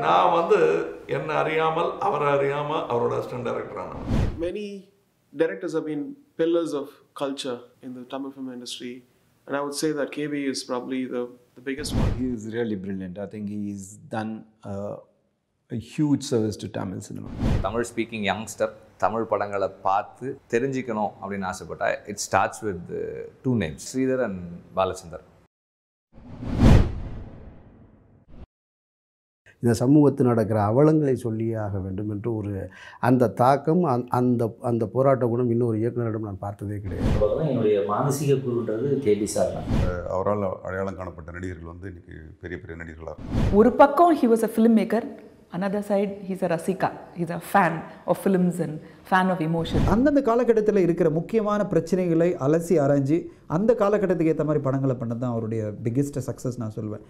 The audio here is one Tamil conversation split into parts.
நான் வந்து என்னை அறியாமல் அவரை அறியாமல் அவரோட அசிஸ்டன்ட் டைரக்டர் ஆனேன் Many directors have been pillars of culture in the Tamil film industry, and I would say that KB is probably the, the biggest one. He is really brilliant. I think he's done uh, a huge service to Tamil cinema. Tamil speaking youngster Tamil படங்களை பார்த்து தெரிஞ்சுக்கணும் அப்படின்னு ஆசைப்பட்டா it starts with two names Sridhar and Balachander இந்த சமூகத்தில் நடக்கிற அவலங்களை சொல்லியே ஆக வேண்டும் என்று ஒரு அந்த தாக்கம் அந்த- அந்த அந்த போராட்ட குணம் இன்னொரு இயக்குனரிடம் நான் பார்த்ததே கிடையாது பார்த்தோன்னா என்னுடைய மானசீக குருன்றது கேபி சார் தான் அவரால் அடையாளம் காணப்பட்ட நடிகர்கள் வந்து இன்னைக்கு பெரிய பெரிய நடிகர்களாக இருக்காங்க ஒரு பக்கம் he was a filmmaker another side he's a rasika he's a fan of films and fan of emotion அந்தந்த காலகட்டத்தில் இருக்கிற முக்கியமான பிரச்சனைகளை அலசி ஆராய்ஞ்சு அந்த காலகட்டத்துக்கு ஏற்ற மாதிரி படங்களை பண்ணது தான் அவருடைய பிக்கெஸ்ட் சக்ஸஸ் நான் சொல்வேன்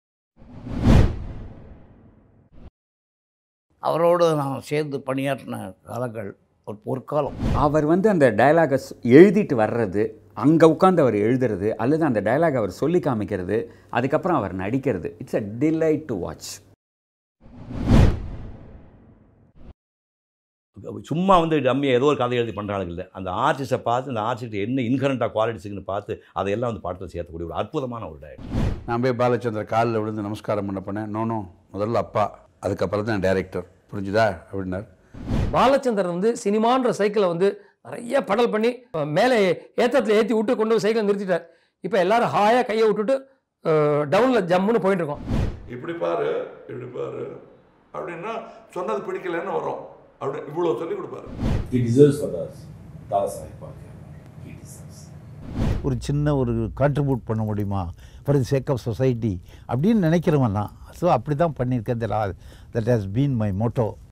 அவரோடு நான் சேர்ந்து பணியாற்றின காலங்கள் ஒரு பொற்காலம் அவர் வந்து அந்த டயலாகை எழுதிட்டு வர்றது அங்கே உட்காந்து அவர் எழுதுறது அல்லது அந்த டயலாக் அவர் சொல்லி காமிக்கிறது அதுக்கப்புறம் அவர் நடிக்கிறது it's a delight to watch சும்மா வந்து டம்மியை ஏதோ ஒரு கதை எழுதி பண்ணுறாங்க இல்லை அந்த ஆர்டிஸ்ட்டை பார்த்து அந்த ஆர்டிஸ்ட் என்ன இன்கரண்ட்டாக குவாலிட்டிஸ்க்குன்னு பார்த்து அதையெல்லாம் வந்து படத்தில் சேர்த்தக்கூடிய ஒரு அற்புதமான ஒரு டைரக்டர் நான் போய் பாலச்சந்திர காலில் விழுந்து நமஸ்காரம் பண்ண போனேன் நோனோ முதல்ல அப்பா அதுக்கப்புறம் தான் டைரக்டர் புரிஞ்சுதா அப்படின்னார் பாலச்சந்தர் வந்து சினிமான்ற சைக்கிளை வந்து நிறைய படல் பண்ணி அஹ், மேலே ஏத்தத்தில் ஏற்றி விட்டு கொண்டு போய் சைக்கிளை நிறுத்திட்டார் இப்போ எல்லாரும் ஹாயாக கையை விட்டுட்டு டவுனில் ஜம்முன்னு போயிட்டு இருக்கோம் இப்படி பாரு இப்படி பாரு அப்படின்னா சொன்னது பிடிக்கலன்னு வரும் அப்படி இவ்வளோ சொல்லி கொடுப்பாரு He deserves for us. Dada Sahib Phalke He deserves. ஒரு சின்ன ஒரு கான்ட்ரிபியூட் பண்ண முடியுமா for the sake of society அப்படின்னு நினைக்கிறவன் தான் ஸோ அப்படி தான் பண்ணியிருக்கேன் that has been my Moto